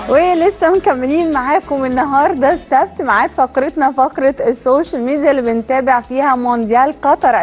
ولسه مكملين معاكم النهارده السبت ميعاد فقرتنا فقره السوشيال ميديا اللي بنتابع فيها مونديال قطر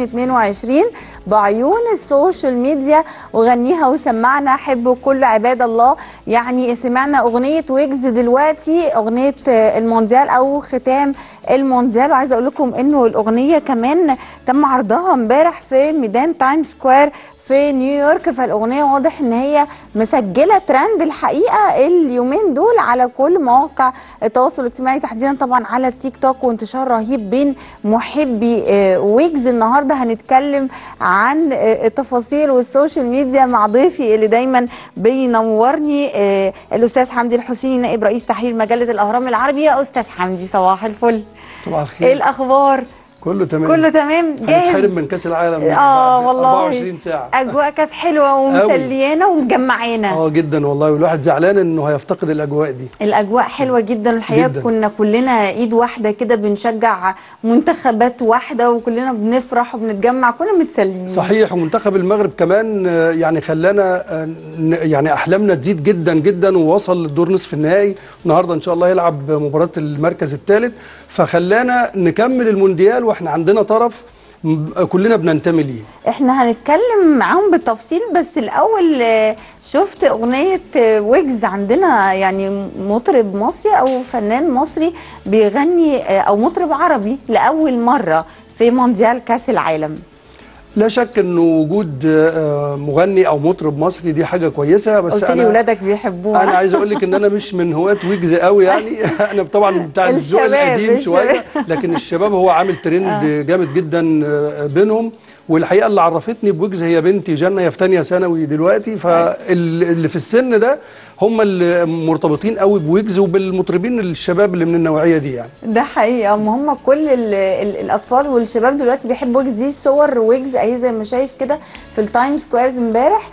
2022 بعيون السوشيال ميديا وغنيها وسمعنا حب كل عباد الله يعني سمعنا اغنيه ويجز دلوقتي اغنيه المونديال او ختام المونديال وعايزه اقول لكم انه الاغنيه كمان تم عرضها امبارح في ميدان تايم سكوير في نيويورك فالاغنيه واضح ان هي مسجله ترند الحقيقه اليومين دول على كل مواقع التواصل الاجتماعي تحديدا طبعا على التيك توك وانتشار رهيب بين محبي ويجز النهارده هنتكلم عن التفاصيل والسوشيال ميديا مع ضيفي اللي دايما بينورني الاستاذ حمدي الحسيني نائب رئيس تحرير مجله الاهرام العربي يا استاذ حمدي صباح الفل صباح الخير ايه الاخبار كله تمام كله تمام جاهز هنتحرم من كاس العالم اه والله 24 ساعه اجواء كانت حلوه ومسليانا ومجمعانا اه جدا والله والواحد زعلان انه هيفتقد الاجواء دي الاجواء حلوه جدا الحقيقه جداً. كنا كلنا ايد واحده كده بنشجع منتخبات واحده وكلنا بنفرح وبنتجمع كنا متسليين صحيح ومنتخب المغرب كمان آه، يعني خلانا آه، ن- يعني احلامنا تزيد جدا جدا ووصل للدور نصف النهائي النهارده ان شاء الله يلعب مباراه المركز الثالث فخلانا نكمل المونديال واحنا عندنا طرف م- كلنا بننتمي ليه احنا هنتكلم معاهم بالتفصيل بس الاول آه، شفت اغنيه آه، ويجز عندنا يعني مطرب مصري او فنان مصري بيغني آه، او مطرب عربي لاول مره في مونديال كاس العالم لا شك انه وجود آه، مغني او مطرب مصري دي حاجه كويسه بس قلت لي انا ولادك بيحبوها انا عايز اقول لك ان انا مش من هواة ويجز قوي يعني انا طبعا بتاع الذوق الشباب، القديم شويه الشباب. لكن الشباب هو عامل ترند جامد جدا آه، بينهم والحقيقه اللي عرفتني بويجز هي بنتي جنه هي في ثانيه ثانوي دلوقتي فاللي في السن ده هم اللي مرتبطين قوي بويجز وبالمطربين الشباب اللي من النوعيه دي يعني ده حقيقة ما هم كل ال ال الأطفال والشباب دلوقتي بيحبوا ويجز دي صور ويجز أهي زي ما شايف كده في التايم سكويرز امبارح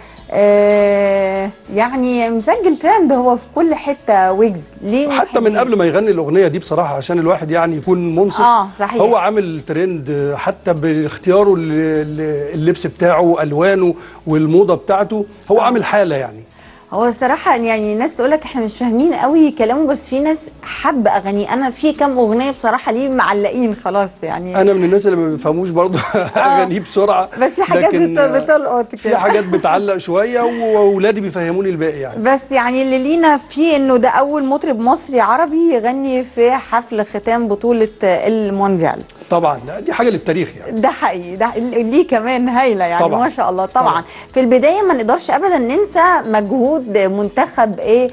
آه يعني مسجل ترند هو في كل حتة ويجز ليه حتى من محبين؟ قبل ما يغني الاغنيه دي بصراحه عشان الواحد يعني يكون منصف آه، صحيح. هو عامل ترند حتى باختياره ل- ل- اللبس بتاعه الوانه والموضه بتاعته هو عامل حاله يعني هو الصراحة يعني ناس تقول لك احنا مش فاهمين قوي كلامه بس في ناس حابة أغانيه أنا في كام أغنية بصراحة ليه معلقين خلاص يعني انا من الناس اللي ما بيفهموش برضه اغانيه بسرعه بس في حاجات لكن بت- بتلقط في كده. حاجات بتعلق شويه واولادي بيفهموني الباقي يعني بس يعني اللي لينا فيه انه ده اول مطرب مصري عربي يغني في حفل ختام بطولة المونديال طبعا لا، دي حاجه للتاريخ يعني ده حقيقي ده ليه كمان هايله يعني طبعاً. ما شاء الله طبعا, طبعاً. في البدايه ما نقدرش ابدا ننسى مجهود منتخب ايه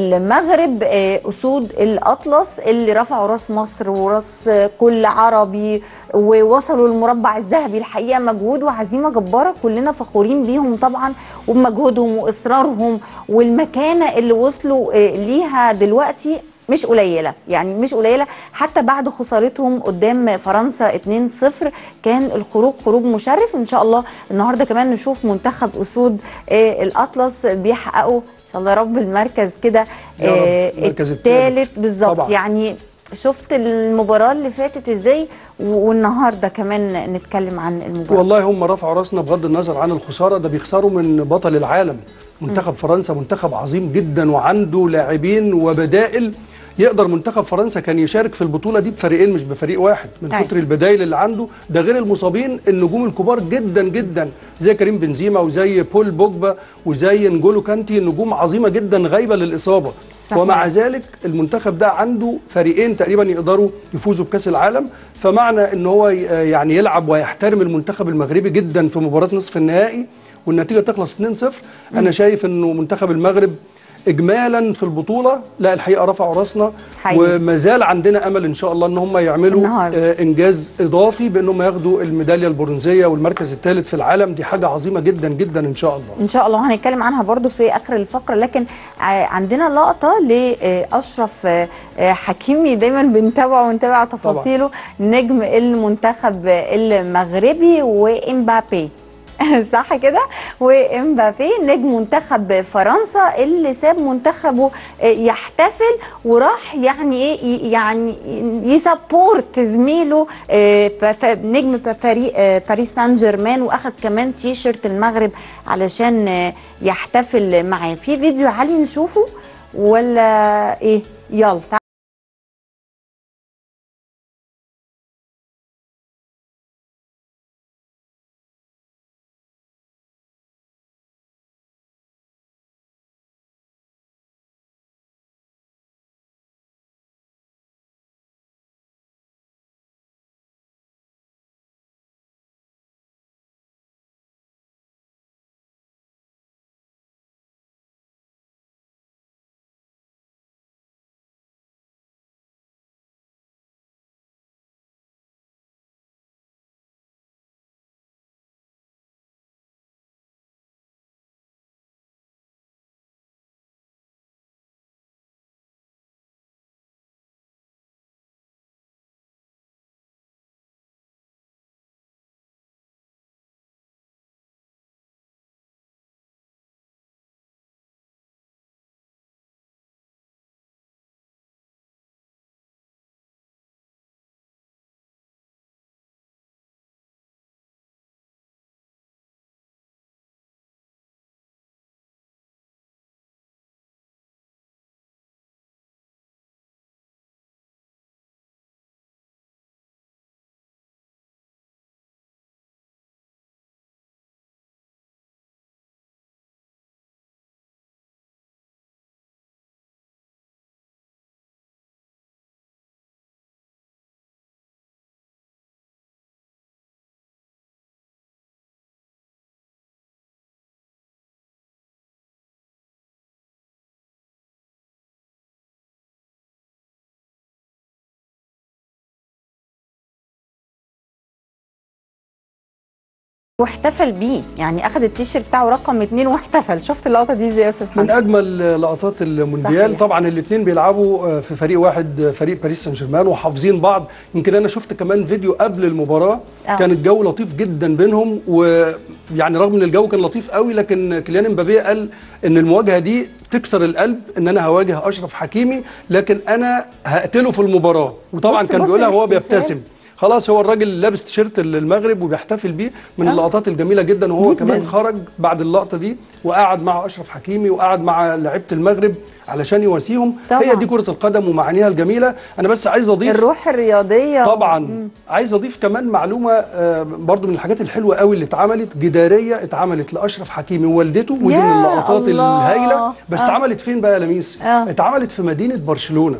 المغرب إيه اسود الاطلس اللي رفعوا راس مصر وراس كل عربي ووصلوا المربع الذهبي الحقيقه مجهود وعزيمه جباره كلنا فخورين بيهم طبعا وبمجهودهم واصرارهم والمكانه اللي وصلوا إيه ليها دلوقتي مش قليله يعني مش قليله حتى بعد خسارتهم قدام فرنسا 2-0 كان الخروج خروج مشرف ان شاء الله النهارده كمان نشوف منتخب اسود آه، الاطلس بيحققوا ان شاء الله يا رب المركز كده يا رب، آه، المركز التالت. الثالث بالظبط طبعاً. يعني شفت المباراه اللي فاتت ازاي و- والنهارده كمان نتكلم عن المباراه والله هم رفعوا راسنا بغض النظر عن الخساره ده بيخسروا من بطل العالم منتخب فرنسا منتخب عظيم جدا وعنده لاعبين وبدائل يقدر منتخب فرنسا كان يشارك في البطوله دي بفريقين مش بفريق واحد من أيوة. كتر البدائل اللي عنده ده غير المصابين النجوم الكبار جدا جدا زي كريم بنزيما وزي بول بوجبا وزي نجولو كانتي نجوم عظيمه جدا غايبه للاصابه صحيح. ومع ذلك المنتخب ده عنده فريقين تقريبا يقدروا يفوزوا بكاس العالم فمعنى ان هو ي- يعني يلعب ويحترم المنتخب المغربي جدا في مباراه نصف النهائي والنتيجه تخلص 2-0 انا شايف انه منتخب المغرب اجمالا في البطوله لا الحقيقه رفعوا راسنا حقيقي. وما زال عندنا امل ان شاء الله ان هم يعملوا النهاردة. آه انجاز اضافي بانهم ياخدوا الميداليه البرونزيه والمركز الثالث في العالم دي حاجه عظيمه جدا جدا ان شاء الله ان شاء الله هنتكلم عنها برضو في اخر الفقره لكن ع- عندنا لقطه لاشرف آه، آه، حكيمي دايما بنتابعه ونتابع تفاصيله نجم المنتخب المغربي وامبابي صح كده وامبابي نجم منتخب فرنسا اللي ساب منتخبه آه، يحتفل وراح يعني ايه ي- يعني يسبورت زميله آه، ف- نجم فريق آه، باريس سان جيرمان واخد كمان تي شيرت المغرب علشان آه، يحتفل معاه في فيديو علي نشوفه ولا ايه يلا تعالوا واحتفل بيه يعني اخذ التيشيرت بتاعه رقم اتنين واحتفل شفت اللقطه دي ازاي يا استاذ من حمزه اجمل لقطات المونديال صحيح. طبعا الاثنين بيلعبوا في فريق واحد فريق باريس سان جيرمان وحافظين بعض يمكن انا شفت كمان فيديو قبل المباراه آه. كان الجو لطيف جدا بينهم ويعني رغم ان الجو كان لطيف قوي لكن كيليان امبابي قال ان المواجهه دي تكسر القلب ان انا هواجه اشرف حكيمي لكن انا هقتله في المباراه وطبعا بص- كان بص بيقولها وهو الاحتفال. بيبتسم خلاص هو الراجل لابس تيشيرت المغرب وبيحتفل بيه من آه. اللقطات الجميله جدا وهو جداً. كمان خرج بعد اللقطه دي وقعد مع اشرف حكيمي وقعد مع لعيبه المغرب علشان يواسيهم طبعاً. هي دي كره القدم ومعانيها الجميله انا بس عايز اضيف الروح الرياضيه طبعا عايز اضيف كمان معلومه آه، برضو من الحاجات الحلوه قوي اللي اتعملت جداريه اتعملت لاشرف حكيمي ووالدته ودي يا من اللقطات الله. الهايله بس آه. اتعملت فين بقى يا لميس آه. اتعملت في مدينه برشلونه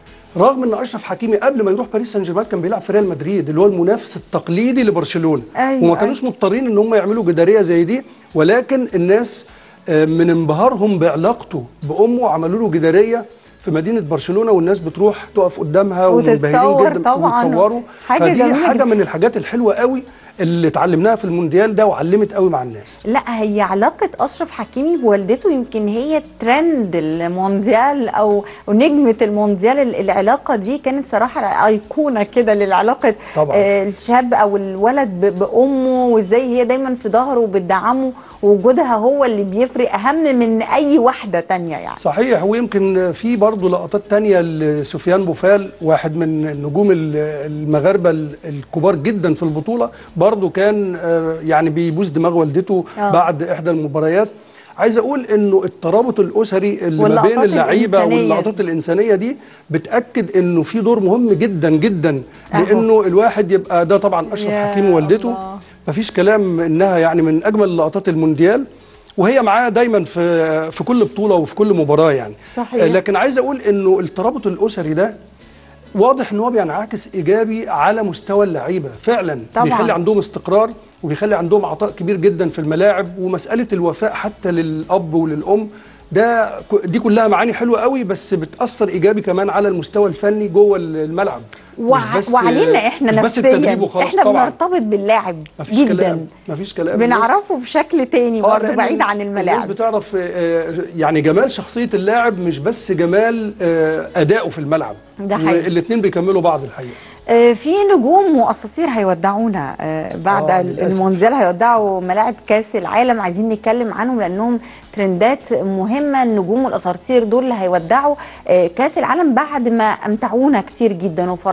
رغم ان اشرف حكيمي قبل ما يروح باريس سان جيرمان كان بيلعب في ريال مدريد اللي هو المنافس التقليدي لبرشلونه أيوة، وما كانوش مضطرين ان هم يعملوا جداريه زي دي ولكن الناس آه، من انبهارهم بعلاقته بامه عملوا له جداريه في مدينه برشلونه والناس بتروح تقف قدامها ومنبهرين وتتصور جدا طبعاً. وتصوروا حاجة فدي جميلة حاجه جداً. من الحاجات الحلوه قوي اللي اتعلمناها في المونديال ده وعلمت قوي مع الناس لا هي علاقة أشرف حكيمي بوالدته يمكن هي ترند المونديال أو نجمة المونديال ال- العلاقة دي كانت صراحة أيقونة كده للعلاقة طبعاً. آه، الشاب أو الولد ب- بأمه وإزاي هي دايما في ظهره وبتدعمه ووجودها هو اللي بيفرق أهم من أي واحدة تانية يعني صحيح ويمكن في برضه لقطات تانية لسفيان بوفال واحد من النجوم ال- المغاربة ال- الكبار جدا في البطولة برضه كان آه، يعني بيبوس دماغ والدته آه. بعد إحدى المباريات عايز اقول انه الترابط الاسري اللي ما واللقطات بين اللعيبه الإنسانية واللقطات الانسانيه دي بتاكد انه في دور مهم جدا جدا أهو. لانه الواحد يبقى ده طبعا اشرف يا حكيمي والدته الله. مفيش كلام انها يعني من اجمل لقطات المونديال وهي معاه دايما في في كل بطوله وفي كل مباراه يعني صحيح. آه، لكن عايز اقول انه الترابط الاسري ده واضح ان هو بينعكس ايجابي على مستوى اللعيبه فعلا طبعاً. بيخلي عندهم استقرار وبيخلي عندهم عطاء كبير جدا في الملاعب ومساله الوفاء حتى للاب وللام ده ك- دي كلها معاني حلوه قوي بس بتاثر ايجابي كمان على المستوى الفني جوه الملعب وع... مش بس- وعلينا احنا مش بس التدريب نفسيا وخلاص احنا طبعا بنرتبط باللاعب مفيش جدا كلام مفيش كلام بنعرفه بشكل تاني آه، برضه لأن بعيد عن الناس الملاعب بتعرف آه، يعني جمال شخصيه اللاعب مش بس جمال آه، ادائه في الملعب ده حقيقي. الاثنين بيكملوا بعض الحقيقه آه، في نجوم واساطير هيودعونا آه، بعد آه، ال- للأسف. المونديال هيودعوا ملاعب كاس العالم عايزين نتكلم عنهم لانهم ترندات مهمه النجوم والاساطير دول اللي هيودعوا آه، كاس العالم بعد ما امتعونا كتير جدا وفرحونا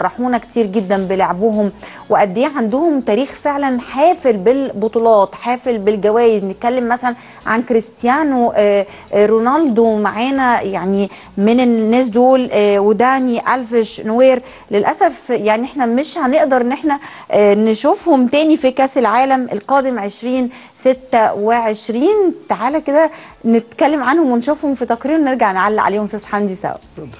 فرحونا كتير جدا بلعبهم وقد ايه عندهم تاريخ فعلا حافل بالبطولات حافل بالجوائز نتكلم مثلا عن كريستيانو آه، آه، رونالدو معانا يعني من الناس دول آه، وداني الفيش نوير للاسف يعني احنا مش هنقدر ان احنا آه، نشوفهم تاني في كاس العالم القادم 2026 تعالى كده نتكلم عنهم ونشوفهم في تقرير ونرجع نعلق عليهم استاذ حمدي سوا اتفضل.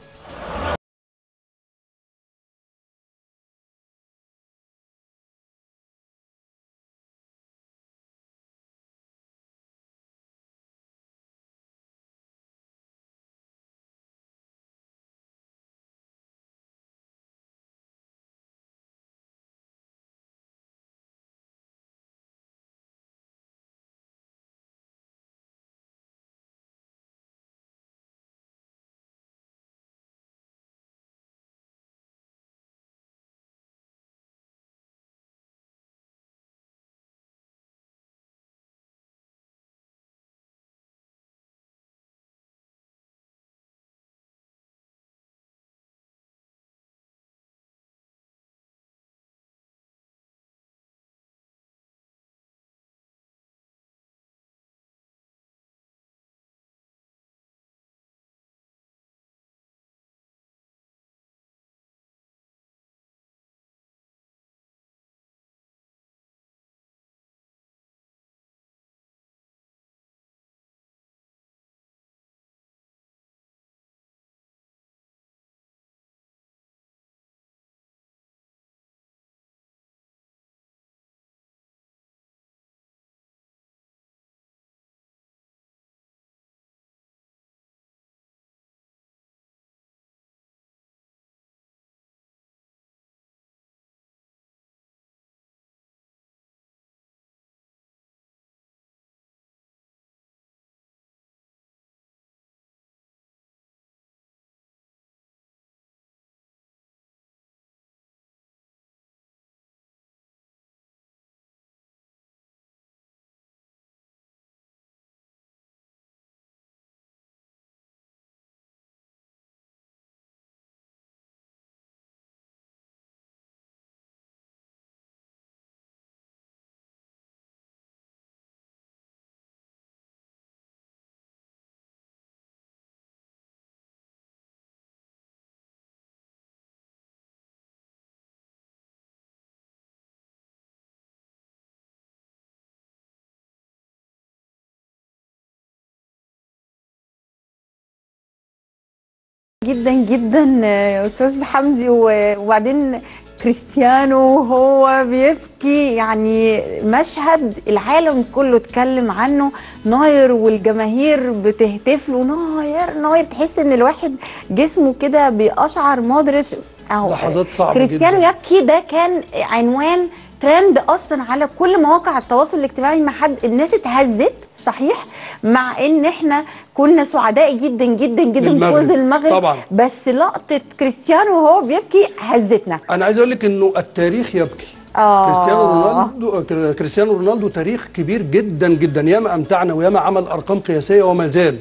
جدا جدا آه، استاذ حمدي و- وبعدين كريستيانو هو بيبكي يعني مشهد العالم كله اتكلم عنه ناير والجماهير بتهتف له ناير ناير تحس ان الواحد جسمه كده بيقشعر مودريتش اهو لحظات صعبة كريستيانو جداً. يبكي ده كان عنوان ترند اصلا على كل مواقع التواصل الاجتماعي ما حد الناس اتهزت صحيح مع ان احنا كنا سعداء جدا جدا جدا بالمغرب. بفوز المغرب طبعا. بس لقطه كريستيانو وهو بيبكي هزتنا انا عايز اقول لك انه التاريخ يبكي آه. كريستيانو رونالدو كريستيانو رونالدو تاريخ كبير جدا جدا ياما امتعنا وياما عمل ارقام قياسيه وما زال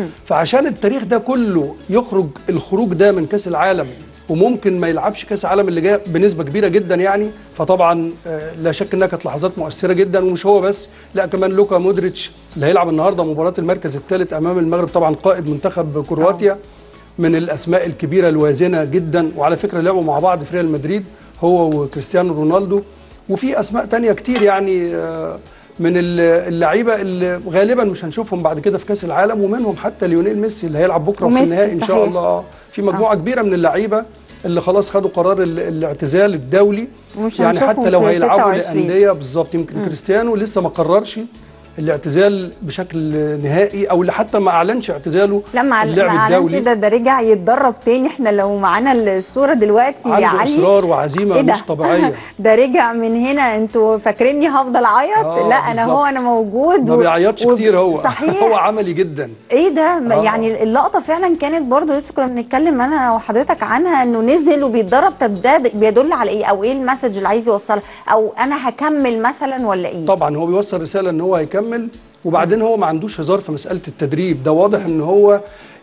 فعشان التاريخ ده كله يخرج الخروج ده من كاس العالم وممكن ما يلعبش كاس العالم اللي جاي بنسبه كبيره جدا يعني فطبعا آه، لا شك انها كانت لحظات مؤثره جدا ومش هو بس لا كمان لوكا مودريتش اللي هيلعب النهارده مباراه المركز الثالث امام المغرب طبعا قائد منتخب كرواتيا من الاسماء الكبيره الوازنه جدا وعلى فكره لعبوا مع بعض في ريال مدريد هو وكريستيانو رونالدو وفي اسماء تانية كتير يعني آه، من ال- اللعيبه اللي غالبا مش هنشوفهم بعد كده في كاس العالم ومنهم حتى ليونيل ميسي اللي هيلعب بكره في وميسي النهائي ان شاء صحيح. الله آه. في مجموعه كبيره من اللعيبه اللي خلاص خدوا قرار ال- الاعتزال الدولي ومش يعني هنشوفهم حتى لو في هيلعبوا 26. لانديه بالظبط يمكن كريستيانو لسه ما قررش الاعتزال بشكل نهائي او اللي حتى ما اعلنش اعتزاله لا ما اللعب ما اعلنش الدولي ده ده رجع يتدرب تاني احنا لو معانا الصوره دلوقتي يا عنده علي اصرار وعزيمه إيه ده؟ مش طبيعيه ده رجع من هنا انتوا فاكريني هفضل اعيط آه، لا انا بالظبط. هو انا موجود ما و- بيعيطش و- كتير هو صحيح هو عملي جدا ايه ده م- آه. يعني اللقطه فعلا كانت برضو لسه كنا بنتكلم انا وحضرتك عنها انه نزل وبيتدرب طب ده بيدل على ايه او ايه المسج اللي عايز يوصلها او انا هكمل مثلا ولا ايه طبعا هو بيوصل رساله ان هو هيكمل وبعدين هو ما عندوش هزار في مساله التدريب ده واضح ان هو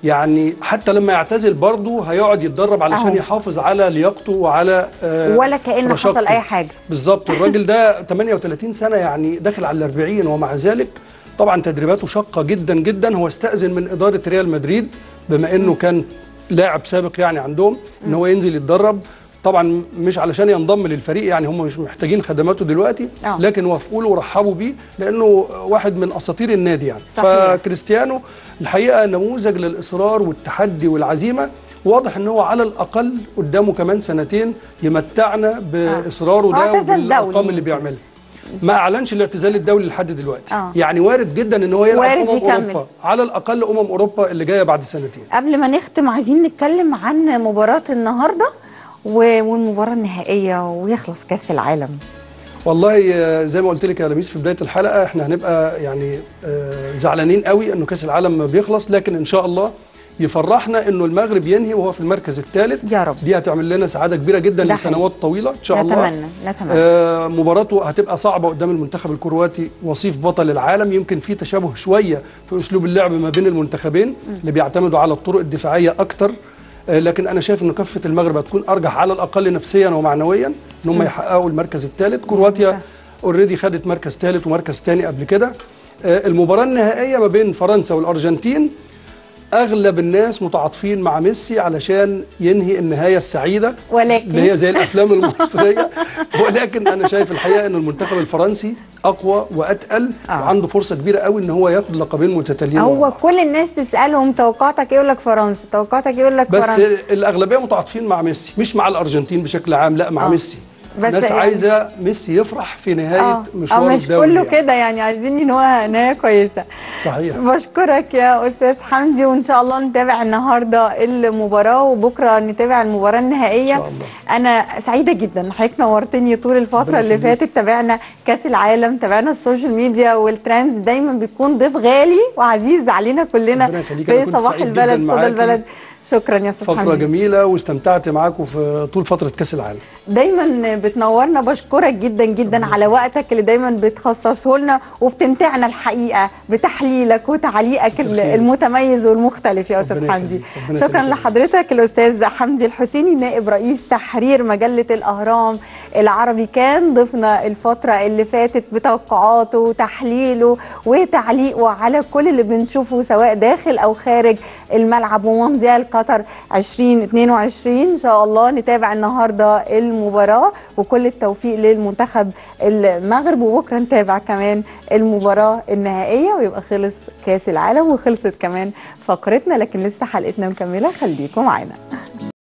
يعني حتى لما يعتزل برضه هيقعد يتدرب علشان أهو. يحافظ على لياقته وعلى آه، ولا كأن حصل رشاقته. أي حاجة. بالظبط الراجل ده 38 سنه يعني داخل على ال 40 ومع ذلك طبعا تدريباته شاقه جدا جدا هو استاذن من اداره ريال مدريد بما انه كان لاعب سابق يعني عندهم ان هو ينزل يتدرب طبعا مش علشان ينضم للفريق يعني هم مش محتاجين خدماته دلوقتي آه. لكن وافقوا له ورحبوا بيه لانه واحد من اساطير النادي يعني صحيح. فكريستيانو الحقيقه نموذج للاصرار والتحدي والعزيمه واضح ان هو على الاقل قدامه كمان سنتين يمتعنا باصراره هو ده اعتزل وبالارقام دولي. اللي بيعملها ما اعلنش الاعتزال الدولي لحد دلوقتي آه. يعني وارد جدا ان هو يلعب وارد امم يكمل. اوروبا على الاقل امم اوروبا اللي جايه بعد سنتين قبل ما نختم عايزين نتكلم عن مباراة النهاردة و- والمباراة النهائية ويخلص كأس العالم والله آه، زي ما قلت لك يا لميس في بدايه الحلقه احنا هنبقى يعني آه، زعلانين قوي انه كاس العالم بيخلص لكن ان شاء الله يفرحنا انه المغرب ينهي وهو في المركز الثالث يا رب. دي هتعمل لنا سعاده كبيره جدا ده لسنوات طويله ان شاء الله نتمنى نتمنى آه مباراته هتبقى صعبه قدام المنتخب الكرواتي وصيف بطل العالم يمكن في تشابه شويه في اسلوب اللعب ما بين المنتخبين اللي بيعتمدوا على الطرق الدفاعيه اكتر آه لكن انا شايف ان كفه المغرب هتكون ارجح على الاقل نفسيا ومعنويا ان هم يحققوا المركز الثالث كرواتيا اوريدي خدت مركز ثالث ومركز ثاني قبل كده آه المباراه النهائيه ما بين فرنسا والارجنتين اغلب الناس متعاطفين مع ميسي علشان ينهي النهايه السعيده ولكن- اللي هي زي الافلام المصريه ولكن انا شايف الحقيقه ان المنتخب الفرنسي اقوى واتقل آه. وعنده فرصه كبيره قوي ان هو ياخد لقبين متتاليين ورا هو بعض. كل الناس تسألهم توقعاتك يقول لك فرنسا توقعاتك يقول لك بس فرنسا الاغلبيه متعاطفين مع ميسي مش مع الارجنتين بشكل عام لا مع آه. ميسي بس الناس يعني- عايزه ميسي يفرح في نهايه اه مشواره اه مش الدولي كله يعني. كده يعني عايزين ان هو نهايه كويسه صحيح بشكرك يا استاذ حمدي وان شاء الله نتابع النهارده المباراه وبكره نتابع المباراه النهائيه إن شاء الله. انا سعيده جدا حضرتك نورتني طول الفتره ربنا اللي يخليك. فاتت تابعنا كاس العالم تابعنا السوشيال ميديا والترندز دايما بتكون ضيف غالي وعزيز علينا كلنا ربنا يخليك. أنا في كنت صباح سعيد البلد جداً صدى معاكي. البلد شكرا يا استاذ فقره حمدي جميله واستمتعت معاكم في طول فتره كاس العالم دايما بتنورنا بشكرك جدا جدا على وقتك اللي دايما بتخصصه لنا وبتمتعنا الحقيقه بتحليلك وتعليقك ال- خيرك. المتميز والمختلف يا استاذ ربنا حمدي يخليك. ربنا شكرا يخليك. لحضرتك الاستاذ حمدي الحسيني نائب رئيس تحرير مجله الاهرام العربي كان ضيفنا الفتره اللي فاتت بتوقعاته وتحليله وتعليقه على كل اللي بنشوفه سواء داخل او خارج الملعب ومونديال قطر 2022 ان شاء الله نتابع النهارده المباراه وكل التوفيق للمنتخب المغرب وبكره نتابع كمان المباراه النهائيه ويبقى خلص كاس العالم وخلصت كمان فقرتنا لكن لسه حلقتنا مكمله خليكم معانا